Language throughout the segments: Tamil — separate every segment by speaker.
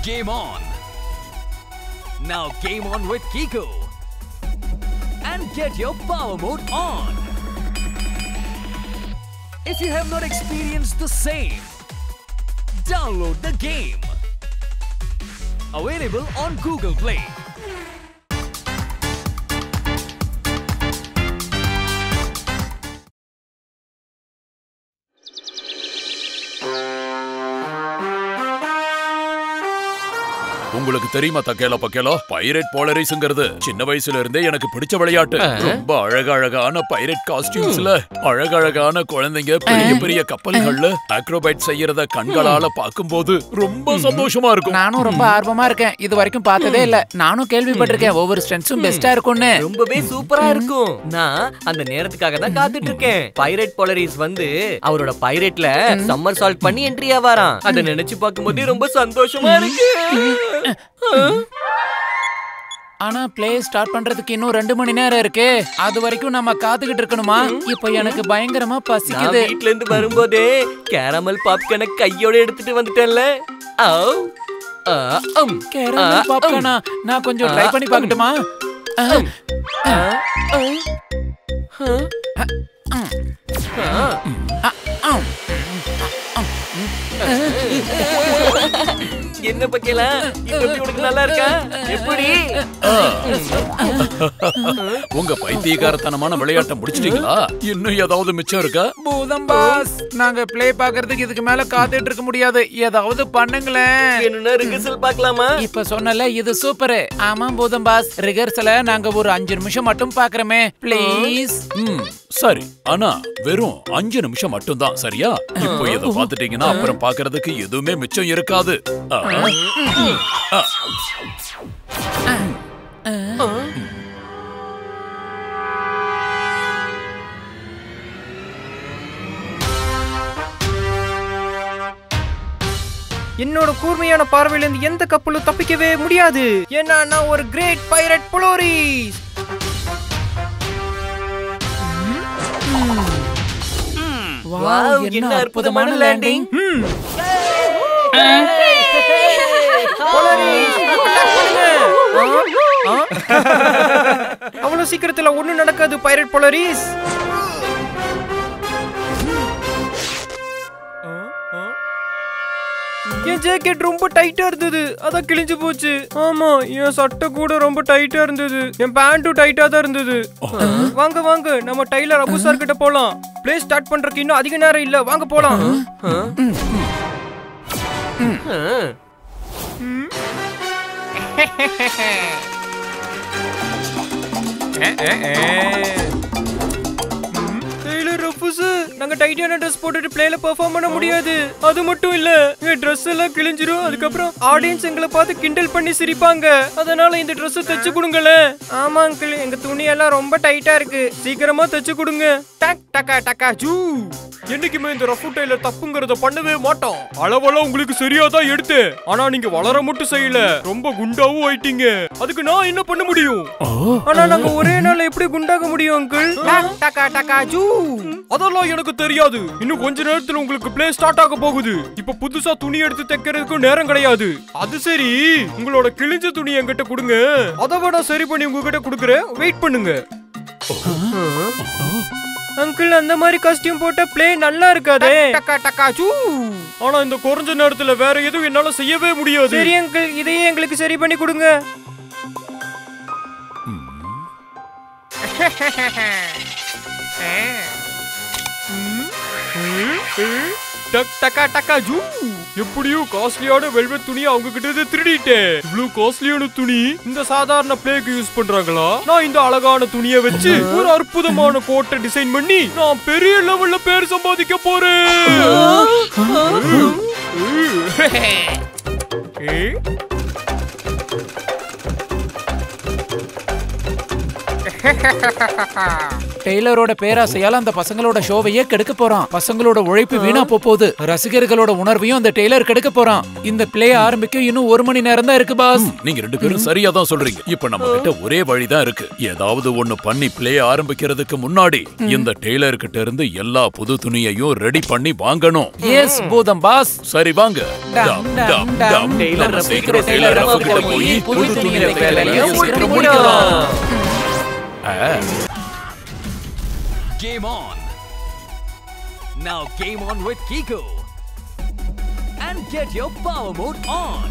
Speaker 1: Game on! Now game on with Kiko! And get your power mode on! If you have not experienced the same, download the game! Available on Google Play.
Speaker 2: உங்களுக்கு தெரியுமா தக்கேலா பக்கேலா பைரட் போலரைஸ்ங்கிறது சின்ன வயசுல இருந்தே எனக்கு பிடிச்ச விளையாட்டு ரொம்ப அழகழகான பைரட் காஸ்டியூம்ஸ்ல அழகழகான குழந்தைங்க பெரிய பெரிய கப்பல்கள்ல அக்ரோபைட் செய்யறத கண்களால பார்க்கும்போது ரொம்ப சந்தோஷமா இருக்கும்
Speaker 3: நானும் ரொம்ப ஆர்வமா இருக்கேன் இது வரைக்கும் பார்த்ததே இல்ல நானும் கேள்விப்பட்டிருக்கேன் ஒவ்வொரு ஸ்டென்ஸும் பெஸ்டா இருக்கும்னு
Speaker 4: ரொம்பவே சூப்பரா இருக்கும் நான் அந்த நேரத்துக்காக தான் காத்துட்டு இருக்கேன் பைரட் போலரிஸ் வந்து அவரோட பைரட்ல சம்மர் சால்ட் பண்ணி என்ட்ரி ஆவாராம் அத நினைச்சு பார்க்கும்போதே ரொம்ப சந்தோஷமா இருக்கு
Speaker 3: ஆனா பிளே ஸ்டார்ட் பண்றதுக்கு இன்னும் ரெண்டு மணி நேரம் இருக்கு அது வரைக்கும் நம்ம காத்துக்கிட்டு இருக்கணுமா இப்போ எனக்கு பயங்கரமா
Speaker 4: நான்
Speaker 3: பசிக்குது
Speaker 4: வீட்ல இருந்து வரும்போதே கேரமல் பாப்கார்ன கையோட எடுத்துட்டு வந்துட்டேன்ல ஆவ். ஆ, அம்.
Speaker 3: கேரமல்
Speaker 4: ஆ,
Speaker 3: பாப்கார்னா நான் கொஞ்சம் ட்ரை பண்ணி பார்க்கட்டுமா
Speaker 4: ஆ, ஆ. ஆ. என்ன பக்கலாம் இது எப்படி உனக்கு நல்லா இருக்கா எப்படி
Speaker 2: உங்க பைத்தியக்காரத்தனமான விளையாட்டை முடிச்சிட்டீங்களா இன்னும் ஏதாவது மிச்சம் இருக்கா
Speaker 3: பூதம் பாஸ் நாங்க ப்ளே பார்க்கிறதுக்கு இதுக்கு மேல காத்துட்டு இருக்க முடியாது ஏதாவது பண்ணுங்களேன்
Speaker 4: வேணும்னா ரிஹர்சல் பார்க்கலாமா
Speaker 3: இப்ப சொன்னல இது சூப்பர் ஆமா பூதம் பாஸ் ரிகர்சல நாங்க ஒரு அஞ்சு நிமிஷம் மட்டும் பாக்குறோமே ப்ளீஸ்
Speaker 2: ம் சரி ஆனா வெறும் அஞ்சு நிமிஷம் மட்டும்தான் சரியா இப்போ இதை பார்த்துட்டீங்கன்னா அப்புறம் பார்க்கிறதுக்கு எதுவுமே மிச்சம் இருக்காது ஆ. ஆ.
Speaker 5: என்னோட கூர்மையான பார்வையில இருந்து எந்த கப்பலும் தப்பிக்கவே முடியாது ஏன்னா நான் ஒரு கிரேட் பைரட் புலோரிஸ்
Speaker 4: வாவ், என்ன அற்புதமான landing.
Speaker 5: அவ்வளவு சீக்கிரத்துல ஒண்ணும் நடக்காது பைரட் போலரிஸ் என் ஜாக்கெட் ரொம்ப டைட்டா இருந்தது அதான் கிழிஞ்சு போச்சு ஆமா என் சட்டை கூட ரொம்ப டைட்டா இருந்தது என் பேண்ட்டும் டைட்டா தான் இருந்தது வாங்க வாங்க நம்ம டைலர் அபு சார் கிட்ட போலாம் ப்ளே ஸ்டார்ட் பண்றதுக்கு இன்னும் அதிக நேரம் இல்ல வாங்க போலாம் டெய்லர் ரஃபூஸ் நாங்க டைட்டான ட்ரெஸ் போட்டுட்டு பிளேல பெர்ஃபார்ம் பண்ண முடியாது அது மட்டும் இல்ல எங்க ட்ரெஸ் எல்லாம் கிழிஞ்சிரும் அதுக்கப்புறம் ஆடியன்ஸ் எங்களை பார்த்து கிண்டல் பண்ணி சிரிப்பாங்க அதனால இந்த Dress தைச்சு கொடுங்களேன் ஆமா அங்கிள் எங்க துணி எல்லாம் ரொம்ப டைட்டா இருக்கு சீக்கிரமா தைச்சு கொடுங்க டக் டக்கா டக்கா ஜூ என்னைக்குமே இந்த ரஃபு டெய்லர் தப்புங்கறத பண்ணவே மாட்டோம் அளவெல்லாம் உங்களுக்கு சரியா தான் எடுத்தேன் ஆனா நீங்க வளர மட்டும் செய்யல ரொம்ப குண்டாவும் ஆயிட்டீங்க அதுக்கு நான் என்ன பண்ண முடியும் ஆனா நாங்க ஒரே நாள்ல எப்படி குண்டாக முடியும் அங்கிள் டக்கா டக்கா ஜூ அதெல்லாம் எனக்கு தெரியாது இன்னும் கொஞ்ச நேரத்துல உங்களுக்கு ப்ளே ஸ்டார்ட் ஆக போகுது இப்ப புதுசா துணி எடுத்து தைக்கிறதுக்கு நேரம் கிடையாது அது சரி உங்களோட கிழிஞ்ச துணி என்கிட்ட கொடுங்க அதை விட சரி பண்ணி உங்ககிட்ட கொடுக்குறேன் வெயிட் பண்ணுங்க அங்கிள் அந்த மாதிரி காஸ்டியூம் போட்ட ப்ளே நல்லா இருக்காதே டக்கா டக்கா ஜூ ஆனா இந்த குறைஞ்ச நேரத்துல வேற எதுவும் என்னால செய்யவே முடியாது சரி அங்கிள் இதையே எங்களுக்கு சரி பண்ணி கொடுங்க டக் டக்கா டக்கா ஜூ எப்படியோ காஸ்ட்லியான வெல்வெட் துணியை அவங்க கிட்ட இருந்து திருடிட்டேன் இவ்வளவு காஸ்ட்லியான துணி இந்த சாதாரண பிளேக்கு யூஸ் பண்றாங்களா நான் இந்த அழகான துணியை வச்சு ஒரு அற்புதமான கோட்டை டிசைன் பண்ணி நான் பெரிய லெவல்ல பேர் சம்பாதிக்க போறேன் ஏ?
Speaker 3: டெய்லரோட பேராசையால அந்த பசங்களோட ஷோவையே கெடுக்க போறான் பசங்களோட உழைப்பு வீணா போப் போகுது ரசிகர்களோட உணர்வையும் அந்த டெய்லர் கெடுக்க போறான் இந்த பிளே ஆரம்பிக்க இன்னும் ஒரு மணி நேரம் தான் இருக்கு பாஸ்
Speaker 2: நீங்க ரெண்டு பேரும் சரியா தான் சொல்றீங்க இப்ப நம்ம கிட்ட ஒரே வழிதான் இருக்கு ஏதாவது ஒண்ணு பண்ணி பிளே ஆரம்பிக்கிறதுக்கு முன்னாடி இந்த டெய்லர் கிட்ட இருந்து எல்லா புது துணியையும் ரெடி பண்ணி வாங்கணும்
Speaker 3: எஸ் பூதம் பாஸ்
Speaker 2: சரி வாங்க
Speaker 3: டம்,
Speaker 2: டம்,
Speaker 3: டம்,
Speaker 2: டம்,
Speaker 3: டம்.
Speaker 2: டம்.
Speaker 3: டெய்லர்
Speaker 2: நம்ம
Speaker 3: ரஃப்
Speaker 2: சீக்கிரம்
Speaker 3: கிட்ட
Speaker 2: டெய்லர்
Speaker 3: ரஃப்
Speaker 2: ரஃப்
Speaker 3: கிட்ட
Speaker 2: கிட்ட
Speaker 3: போய்
Speaker 2: போய்
Speaker 3: புது
Speaker 2: புது
Speaker 3: துணியை
Speaker 2: துணியை
Speaker 3: தைக்கிற வேலையை
Speaker 2: தைக்கிற
Speaker 3: சீக்கிரம்
Speaker 2: சீக்கிரம்
Speaker 3: முடிக்கலாம்.
Speaker 1: Game on. Now game on with Kiko. And get your power mode on.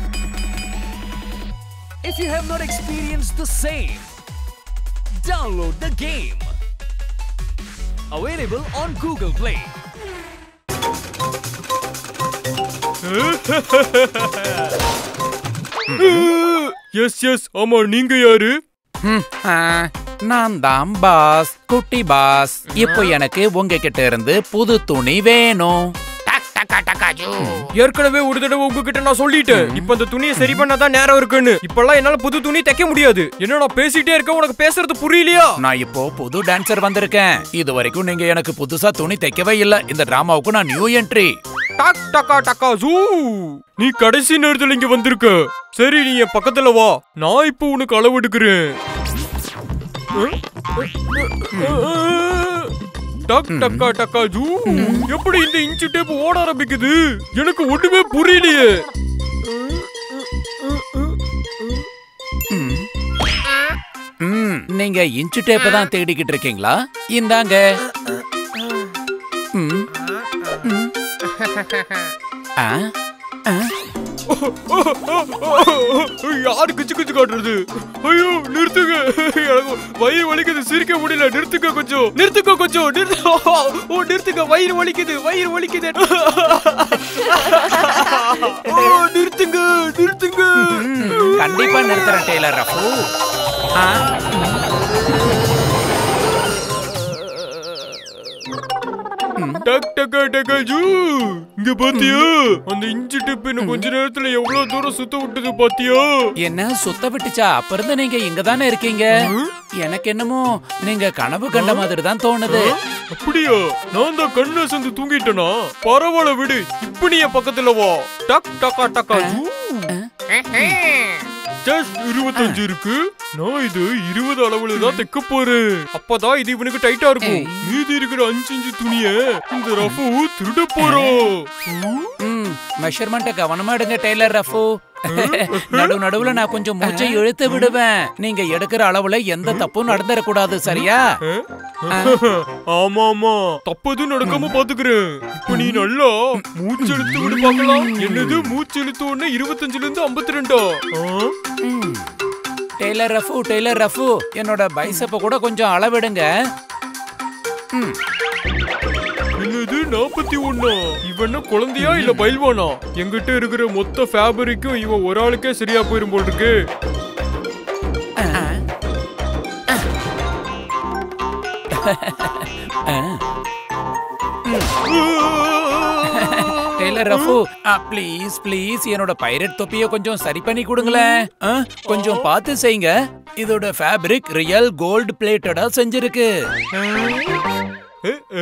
Speaker 1: If you have not experienced the same, download the game. Available on Google Play.
Speaker 5: Yes yes ஆமா நீங்க யாரு
Speaker 3: ம், ஆ, நான் தான் பாஸ் குட்டி பாஸ் இப்போ எனக்கு உங்ககிட்ட இருந்து புது துணி வேணும் டக், டக்கா, டக்கா, ஜூ.
Speaker 5: ஏற்கனவே ஒரு தடவை உங்ககிட்ட நான் சொல்லிட்டேன் இப்ப அந்த துணியை சரி பண்ணாதான் நேரம் இருக்குன்னு இப்பெல்லாம் என்னால புது துணி தைக்க முடியாது என்ன நான் பேசிட்டே இருக்கேன் உனக்கு பேசுறது புரியலையா
Speaker 3: நான் இப்போ புது டான்சர் வந்திருக்கேன் இது வரைக்கும் நீங்க எனக்கு புதுசா துணி தைக்கவே இல்ல இந்த டிராமாவுக்கு நான் நியூ என்ட்ரி
Speaker 5: டக் டக்கா டக்கா ஜூ நீ கடைசி நேரத்துல இங்க வந்திருக்க சரி நீ என் பக்கத்துல வா நான் இப்போ உனக்கு அளவு எடுக்கிறேன் டக் டக்கா டக்கா ஜூ எப்படி இந்த இன்ச்சு டேப் ஓட ஆரம்பிக்குது எனக்கு ஒண்ணுமே புரியலையே
Speaker 3: ம், நீங்க இன்ச்சு டேப்பை தான் தேடிக்கிட்டு இருக்கீங்களா இந்தாங்க ம், ம். ஆ, ஆ.
Speaker 5: யாரு கிச்சு கிச்சு காட்டுறது ஐயோ நிறுத்துங்க எனக்கு வயிறு வலிக்குது சிரிக்க முடியல நிறுத்துங்க கொஞ்சம் நிறுத்துங்க கொஞ்சம் நிறுத்து ஓ நிறுத்துங்க வயிறு வலிக்குது வயிறு வலிக்குது ஓ நிறுத்துங்க நிறுத்துங்க
Speaker 3: ம், கண்டிப்பா நிறுத்துறேன் டெய்லர் ரஃபு ஆ,
Speaker 5: டக் டக்கா டக்கா ஜூ இங்க பாத்தியா அந்த இன்ச்சு டிப் இன்னும் கொஞ்ச நேரத்துல எவ்வளவு தூரம் சுத்த விட்டது பாத்தியா
Speaker 3: என்ன சுத்த விட்டுச்சா அப்ப இருந்து நீங்க இங்க தானே இருக்கீங்க எனக்கு என்னமோ நீங்க கனவு கண்ட மாதிரி தான் தோணுது
Speaker 5: அப்படியா நான் தான் கண்ணை சந்து தூங்கிட்டேனா பரவாயில்ல விடு இப்ப நீ என் பக்கத்துல வா டக் டக்கா டக்கா ஜூ ஜஸ்ட் இருபத்தஞ்சு இருக்கு நான் இது இருபது அளவுல தான் தைக்க போறேன் அப்பதான் இது இவனுக்கு டைட்டா இருக்கும் மீதி இருக்கிற அஞ்சு இன்ச்சு துணிய இந்த ரஃபு திருட போறோம்
Speaker 3: ம் மெஷர்மெண்ட்டை கவனமா எடுங்க டெய்லர் ரஃபு நடு நடுவுல நான் கொஞ்சம் மூச்சை இழுத்து விடுவேன் நீங்க எடுக்கிற அளவுல எந்த தப்பும் நடந்துடக்கூடாது சரியா
Speaker 5: ஆமா ஆமா தப்பது நடக்காம பாத்துக்கிறேன் இப்ப நீ நல்லா மூச்சு இழுத்து விடு பார்க்கலாம் என்னது மூச்சு இழுத்த உடனே இருபத்தஞ்சுல இருந்து ஐம்பத்தி ரெண்டா
Speaker 3: ம். டெய்லர் ரஃபு டெய்லர் ரஃபு என்னோட பைசப்ப கூட கொஞ்சம் அளவிடுங்க ம்.
Speaker 5: என்னது நாற்பத்தி ஒண்ணா இவன் என்ன குழந்தையா இல்ல பயில்வானா எங்கிட்ட இருக்கிற மொத்த ஃபேபரிக்கும் இவன் ஒரு ஆளுக்கே சரியா போயிரும் போல் இருக்கு
Speaker 3: டெய்லர் ரஃபு ப்ளீஸ் ப்ளீஸ் என்னோட பைரட் தொப்பிய கொஞ்சம் சரி பண்ணி கொடுங்களேன் ஆ, கொஞ்சம் பார்த்து செய்யுங்க இதோட ஃபேப்ரிக் ரியல் கோல்டு பிளேட்டடா செஞ்சிருக்கு
Speaker 5: ஏ, ஏ.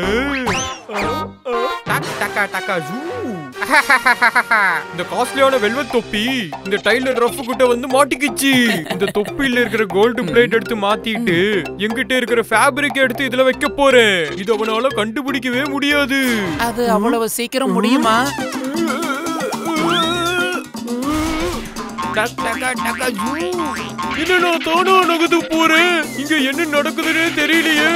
Speaker 5: டக், டக்கா, டக்கா, ஜூ. இந்த காஸ்ட்லியான வெல்வெட் தொப்பி இந்த டைலர் ரஃப் கிட்ட வந்து மாட்டிக்கிச்சு இந்த தொப்பில இருக்கிற கோல்டு பிளேட் எடுத்து மாத்திட்டு என்கிட்ட இருக்கிற ஃபேப்ரிக் எடுத்து இதுல வைக்க போறேன் இது அவனால கண்டுபிடிக்கவே முடியாது
Speaker 3: அது அவ்வளவு சீக்கிரம் முடியுமா
Speaker 5: டக், டக்கா, டக்கா, ஜூ. என்ன நான் தானா நகர்ந்து போறேன் இங்க என்ன நடக்குதுன்னே தெரியலையே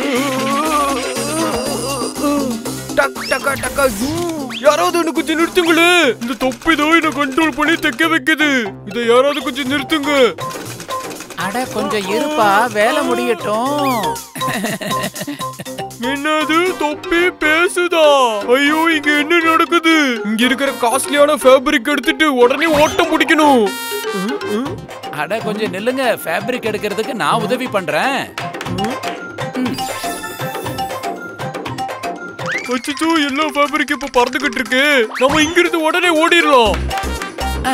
Speaker 5: டக், டக்கா, டக்கா, ஜூ. யாராவது என்ன கொஞ்சம் நிறுத்துங்களே இந்த தொப்பி தான் என்ன கண்ட்ரோல் பண்ணி தைக்க வைக்குது இதை யாராவது கொஞ்சம் நிறுத்துங்க
Speaker 3: அட கொஞ்சம் இருப்பா வேலை முடியட்டும்
Speaker 5: என்னது தொப்பி பேசுதா ஐயோ இங்க என்ன நடக்குது இங்க இருக்கிற காஸ்ட்லியான ஃபேப்ரிக் எடுத்துட்டு உடனே ஓட்டம் பிடிக்கணும்
Speaker 3: அட கொஞ்சம் நில்லுங்க ஃபேப்ரிக் எடுக்கிறதுக்கு நான் உதவி பண்றேன்
Speaker 5: அச்சோ எல்லா ஃபேப்ரிக் இப்ப பறந்துகிட்டு இருக்கு நம்ம இங்க இருந்து உடனே ஓடிடலாம்
Speaker 3: ஆ,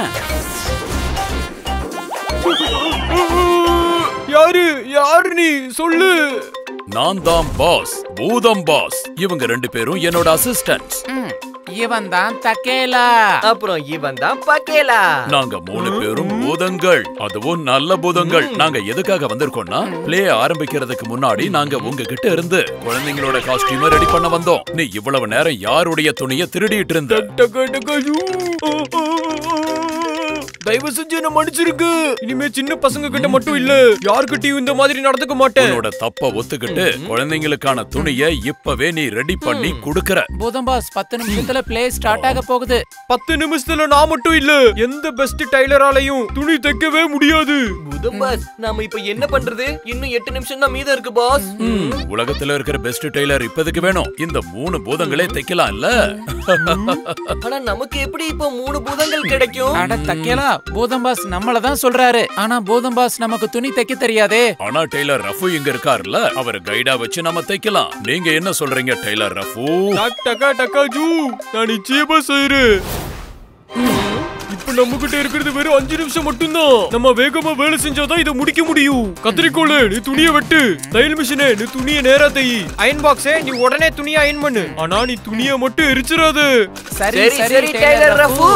Speaker 5: யாரு யாரு நீ சொல்லு
Speaker 2: நான் தான் பாஸ் பூதம் பாஸ் இவங்க ரெண்டு பேரும் என்னோட அசிஸ்டன்ட்ஸ்
Speaker 3: இவன் தான் தக்கேலா
Speaker 4: அப்புறம் இவன் தான் பக்கேலா
Speaker 2: நாங்க மூணு பேரும் பூதங்கள் அதுவும் நல்ல பூதங்கள் நாங்க எதுக்காக வந்திருக்கோம்னா பிளே ஆரம்பிக்கிறதுக்கு முன்னாடி நாங்க உங்ககிட்ட இருந்து குழந்தைங்களோட காஸ்டியூம ரெடி பண்ண வந்தோம் நீ இவ்வளவு நேரம் யாருடைய துணிய திருடிட்டு இருந்த
Speaker 5: டக்கா டக்கா யூ. ஓ, ஓ, ஓ. தயவு செஞ்சு என்ன மன்னிச்சிருக்கு இனிமே சின்ன பசங்க கிட்ட மட்டும் இல்ல யார்கிட்டயும் இந்த மாதிரி நடந்துக்க மாட்டேன்
Speaker 2: உன்னோட தப்ப ஒத்துக்கிட்டு குழந்தைங்களுக்கான துணிய இப்பவே நீ ரெடி பண்ணி குடுக்கற
Speaker 3: பூதம் பாஸ் பத்து நிமிஷத்துல பிளே ஸ்டார்ட் ஆக போகுது
Speaker 5: பத்து நிமிஷத்துல நான் மட்டும் இல்ல எந்த பெஸ்ட் டைலராலையும் துணி தைக்கவே முடியாது
Speaker 4: புதம் பாஸ் நாம இப்ப என்ன பண்றது இன்னும் எட்டு நிமிஷம் தான் மீதம் இருக்கு பாஸ்
Speaker 2: உலகத்துல இருக்கிற பெஸ்ட் டெய்லர் இப்போதைக்கு வேணும் இந்த மூணு பூதங்களே தைக்கலாம் இல்ல
Speaker 4: ஆனா நமக்கு எப்படி இப்போ மூணு பூதங்கள் கிடைக்கும்
Speaker 3: அட தக்கேலா பூதம் பாஸ் நம்மள தான் சொல்றாரு ஆனா பூதம் பாஸ் நமக்கு துணி தைக்க தெரியாதே
Speaker 2: ஆனா டெய்லர் ரஃபு இங்க இருக்காருல்ல அவர் கைடா வச்சு நம்ம தைக்கலாம் நீங்க என்ன சொல்றீங்க டெய்லர் ரஃபு
Speaker 5: டக் டக்கா டக்கா ஜூ நான் நிச்சயமா செய்யறேன் இப்ப நம்ம கிட்ட இருக்கிறது வெறும் அஞ்சு நிமிஷம் மட்டும்தான் நம்ம வேகமா வேலை செஞ்சாதான் இதை முடிக்க முடியும் கத்திரிக்கோளு நீ துணியை வெட்டு தையல் மிஷினே நீ துணியை நேரா தை அயன் பாக்ஸே நீ உடனே துணியை அயன் பண்ணு ஆனா நீ துணியை மட்டும் எரிச்சிடாத
Speaker 4: சரி சரி டெய்லர் ரஃபு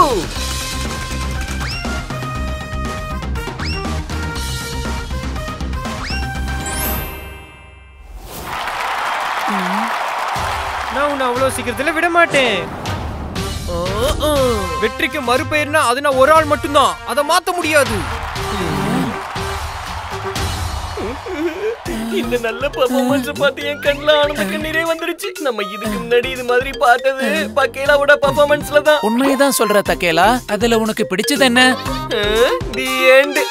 Speaker 5: நான் உன்னை அவ்வளவு சீக்கிரத்துல விட மாட்டேன் ஆ, ஆ. வெற்றிக்கு மறுபெயர்னா அது நான் ஒரு ஆள் மட்டும்தான் அதை மாத்த முடியாது
Speaker 4: இந்த நல்ல பெர்ஃபார்மன்ஸ் பார்த்து என் கண்ணுல ஆனந்த கண்ணீரே வந்துருச்சு நம்ம இதுக்கு முன்னாடி இது மாதிரி பார்த்தது பக்கேலாவோட பெர்ஃபார்மன்ஸ்ல தான்
Speaker 3: உண்மையதான் சொல்ற தக்கேலா அதுல உனக்கு பிடிச்சது என்ன
Speaker 4: தி எண்ட்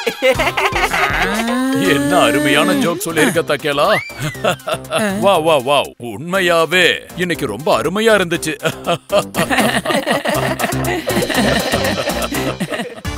Speaker 2: என்ன அருமையான ஜோக் சொல்லிருக்க தக்கேலா வா வா வா உண்மையாவே இன்னைக்கு ரொம்ப அருமையா இருந்துச்சு